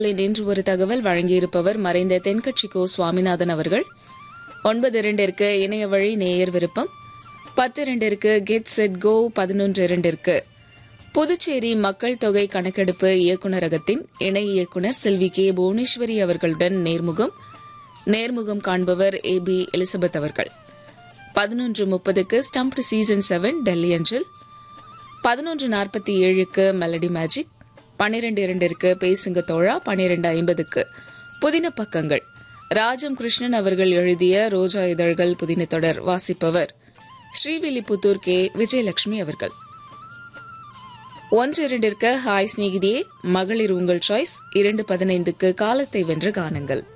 இன்று ஒரு தகவல் வழங்கியிருப்பவர் மறைந்த தென்கட்சி கோ சுவாமிநாதன் அவர்கள் ஒன்பது இரண்டிற்கு இணைய வழி நேயர் விருப்பம் பத்து இரண்டிற்கு கெட் செட் கோ பதினொன்று இரண்டிற்கு புதுச்சேரி மக்கள் தொகை கணக்கெடுப்பு இயக்குநரகத்தின் இணை இயக்குநர் செல்வி கே புவனேஸ்வரி அவர்களுடன் நேர்முகம் நேர்முகம் காண்பவர் ஏ பி எலிசபெத் அவர்கள் பதினொன்று முப்பதுக்கு ஸ்டம்ப்டு சீசன் செவன் டெல்லி அஞ்சல் பதினொன்று நாற்பத்தி ஏழுக்கு மெலடி மேஜிக் பன்னிரண்டு இரண்டிற்கு பேசுங்க தோழா பன்னிரண்டு ஐம்பதுக்கு புதின பக்கங்கள் ராஜம் கிருஷ்ணன் அவர்கள் எழுதிய ரோஜா இதழ்கள் புதின தொடர் வாசிப்பவர் ஸ்ரீவில்லிபுத்தூர் கே விஜயலட்சுமி அவர்கள் ஒன்று இரண்டிற்கு ஹாய் ஸ்நேகிதியே மகளிர் உங்கள் சாய்ஸ் இரண்டு பதினைந்துக்கு காலத்தை வென்ற கானங்கள்